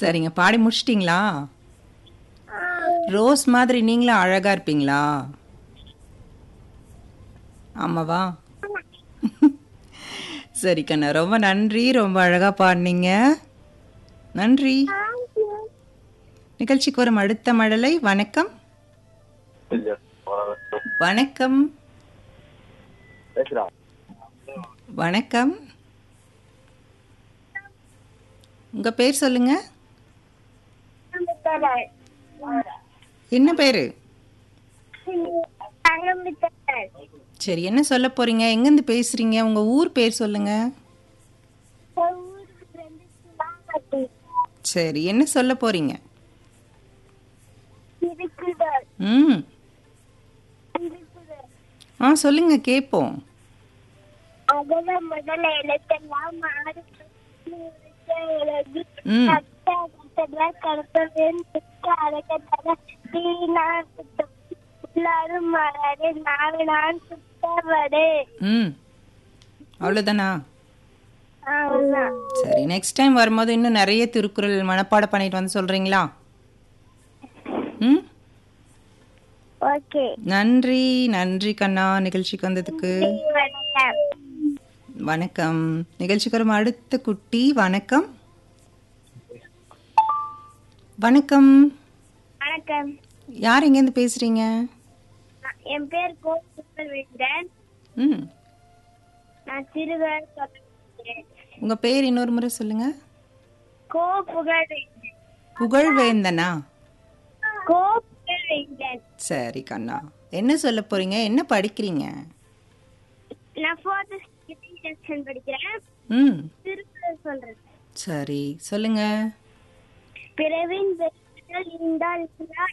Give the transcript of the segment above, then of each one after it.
சரிங்க பாடி முடிச்சிட்டிங்களா ரோஸ் மாதிரி நீங்களும் அழகா இருப்பீங்களா ஆமாவா சரி கண்ணா ரொம்ப நன்றி ரொம்ப அழகா பாடினீங்க நன்றி நிகழ்ச்சிக்கு வரும் அடுத்த மழலை வணக்கம் வணக்கம் வணக்கம் உங்க பேர் சொல்லுங்க என்ன பேரு சரி என்ன சொல்ல போறீங்க எங்கேருந்து பேசுறீங்க உங்க ஊர் பேர் சொல்லுங்க சரி என்ன சொல்ல போறீங்க ம் ஆ சொல்லுங்க கேட்போம் அகல முதல எழுத்தெல்லாம் மாறு உலகு ம் எல்லாரும் மலரு நாவினான் சுத்தவடு ம் அவ்வளோதானா அவ்வளவுதான் சரி நெக்ஸ்ட் டைம் வரும்போது இன்னும் நிறைய திருக்குறள் மனப்பாடம் பண்ணிட்டு வந்து சொல்றீங்களா ம் ஓகே நன்றி நன்றி கண்ணா நிகழ்ச்சிக்கு வந்ததுக்கு வணக்கம் வணக்கம் நிகழ்ச்சிக்கு வரும் அடுத்த குட்டி வணக்கம் வணக்கம் வணக்கம் யார் எங்கேருந்து பேசுறீங்க நான் என் பேர் கோ புகழ்வேந்தன் ம் நான் சிறுவர் சொல்லுகிறேன் உங்க பேர் இன்னொரு முறை சொல்லுங்க கோ புகழ்வேந்தன் புகழ்வேந்தனா கோ புகழ்வேந்தன் சரி கண்ணா என்ன சொல்ல போறீங்க என்ன படிக்கிறீங்க நான் ஃபோர்த் செக்ஷன் படிக்கிறேன் ம் திருக்குறள் சொல்றேன் சரி சொல்லுங்க பிறவின் பெருமைகள் இருந்தால்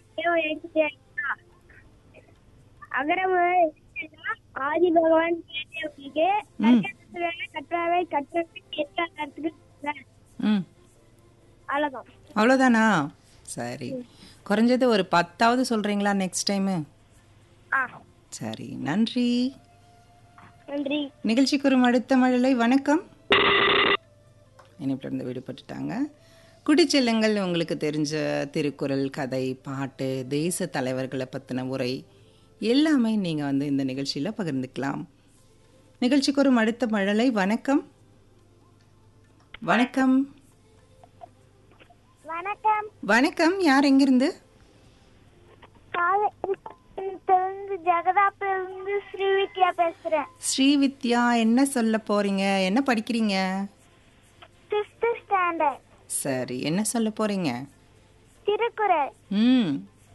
அகரமுறை ஆதி பகவான் கேட்டவர்களுக்கு ம். கற்றாவை கற்றவை கேட்க கற்றுக்க ம் அழகம் அவ்வளோதானா சரி குறைஞ்சது ஒரு பத்தாவது சொல்றீங்களா நெக்ஸ்ட் டைமு ஆ சரி நன்றி நன்றி நிகழ்ச்சிக்கு ஒரு அடுத்த மழலை வணக்கம் இணைப்பிலிருந்து விடுபட்டுட்டாங்க குடிச்செல்லுங்கள் உங்களுக்கு தெரிஞ்ச திருக்குறள் கதை பாட்டு தேச தலைவர்களை பற்றின உரை எல்லாமே நீங்கள் வந்து இந்த நிகழ்ச்சியில் பகிர்ந்துக்கலாம் நிகழ்ச்சிக்கு ஒரு அடுத்த மழலை வணக்கம் வணக்கம் வணக்கம் வணக்கம் யார் எங்கிருந்து காலேஜ் ஜெகதாப்பிலிருந்து ஸ்ரீவித்யா பேசுறேன் ஸ்ரீவித்யா என்ன சொல்ல போறீங்க என்ன படிக்கிறீங்க ஃபிஃப்த் ஸ்டாண்டர்ட் சரி என்ன சொல்ல போறீங்க திருக்குறள் ம்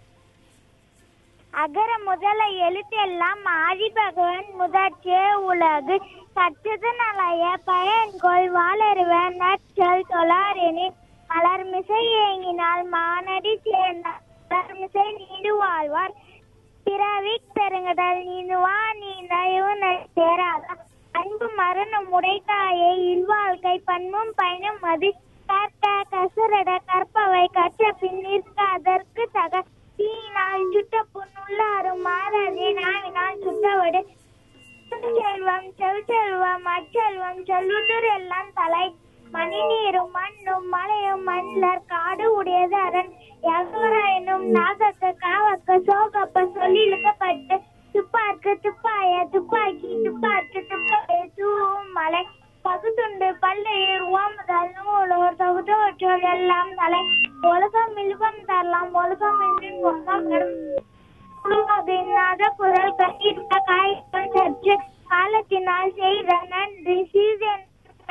அகர முதல எழுத்தெல்லாம் ஆதி பகவன் முதற்றே உலகு கற்றது நலைய பயன்கொள் வாளருவ நற்சொல் தொழாரெனி மலர்மிசை ஏங்கினால் மானடி சேர்ந்தார் மலர்மிசை நீடு வாழ்வார் பிறவி பெருங்கடல் நீந்துவா நீந்த சேராத அன்பு மரணம் உடைத்தாயே இல்வாழ்க்கை பண்பும் பயனும் அது கற்க கசரட கற்பவை கற்ற பின் நிற்க அதற்கு தக தீயினால் சுட்ட புண்ணுள்ளாரும் மாறாதே நாவினால் சுட்டவடு செல்வம் செல்வம் அச்செல்வம் சொல்லுதர் எல்லாம் தலை மணி நீரும் மண்ணும் மலையும் மன்னர் காடு உடையது அரண் எவராயினும் நாகக்க காவக்க சோகப்ப சொல்லிழுக்கப்பட்டு துப்பாக்கு துப்பாய துப்பாக்கி துப்பாக்கு துப்பாய தூவும் மலை பகுத்துண்டு பல்லையர் ஓமுதல் நூலோர் தொகுதோற்றோர் எல்லாம் தலை உலகம் இல்வம் தரலாம் உலகம் என்றும் உலகம் வரும் முழுவதின்னாத குரல் கட்டிட்ட காய்கள் சற்று காலத்தினால் செய்த நன்றி சீதன்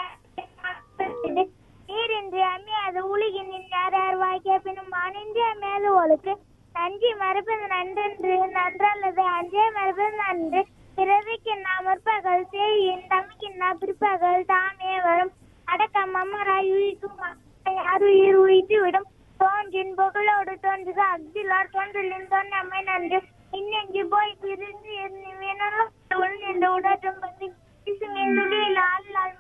நீரின்றி அமையாது உலகினின் யார் யார் வாய்க்க பின்னும் அணின்றி அமையாது ஒழுக்கு நன்றி மறுப்பது நன்றென்று நன்றல்லது அஞ்சே மறுப்பது நன்று பிறவிக்கு நாம் முற்பகல் செய்யின் தம்பிக்கு நாம் பிற்பகல் தாமே வரும் அடக்கம் அம்மராய் உயிர்க்கும் அருயிர் உயிர்த்து விடும் தோன்றின் புகழோடு தோன்றுக அக்திலார் தோன்றலின் தோன்றமை நன்று இன்னெஞ்சு போய் பிரிந்து எண்ணி வேணாலும் உள் நின்று உடற்றும் பற்றி துளியில் ஆளால்